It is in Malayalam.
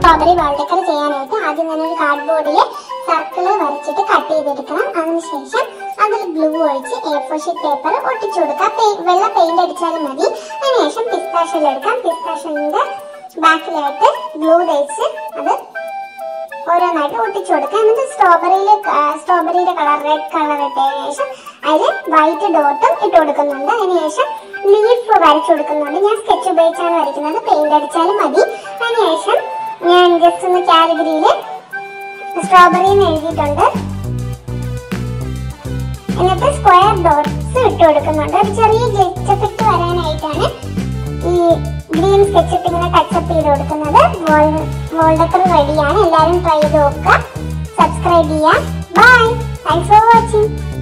സ്ട്രോബെറി വാൾഡക്കർ ചെയ്യാനായിട്ട് ആദ്യം തന്നെ ഒരു കാർഡ്ബോർഡിൽ സർക്കിള് വരച്ചിട്ട് കട്ട് ചെയ്തെടുക്കണം അതിനുശേഷം അതിൽ ഗ്ലൂ ഒഴിച്ച് എ ഫോർ ഷീറ്റ് പേപ്പർ ഒട്ടിച്ചു കൊടുക്കാം പെ- വെള്ള പെയിന്റ് അടിച്ചാലും മതി അതിനുശേഷം പിസ്താഷ്യൽ എടുക്കാം പിസ്താഷ്യലിന്റെ ബാക്കിലായിട്ട് ഗ്ലൂ തേച്ച് അത് ഓരോന്നായിട്ട് ഒട്ടിച്ചു കൊടുക്കുക എന്നിട്ട് സ്ട്രോബെറിയിൽ സ്ട്രോബെറിയുടെ കളർ റെഡ് കളർ ഇട്ടതിന് ശേഷം അതിൽ വൈറ്റ് ഡോട്ടും ഇട്ട് കൊടുക്കുന്നുണ്ട് അതിനുശേഷം ലീഫ് വരച്ചു കൊടുക്കുന്നുണ്ട് ഞാൻ സ്കെച്ച് ഉപയോഗിച്ചാണ് വരയ്ക്കുന്നത് പെയിന്റ് അടിച്ചാലും മതി അതിനുശേഷം ഞാൻ ജസ്റ്റ് ഒന്ന് കാലിഗ്രിയിൽ സ്ട്രോബെറി എന്ന് എഴുതിയിട്ടുണ്ട് എന്നിട്ട് സ്ക്വയർ ഡോട്ട്സ് ഇട്ട് കൊടുക്കുന്നുണ്ട് ഒരു ചെറിയ ഗ്ലിച്ച് എഫക്റ്റ് വരാനായിട്ടാണ് ഈ ഗ്രീൻ സ്കെച്ച് ഇങ്ങനെ ടച്ചപ്പ് ചെയ്ത് കൊടുക്കുന്നത് വോൾഡക്കർ റെഡിയാണ് എല്ലാവരും ട്രൈ ചെയ്ത് നോക്കുക സബ്സ്ക്രൈബ് ചെയ്യുക ബൈ താങ്ക്സ് ഫോർ വാച്ചിങ്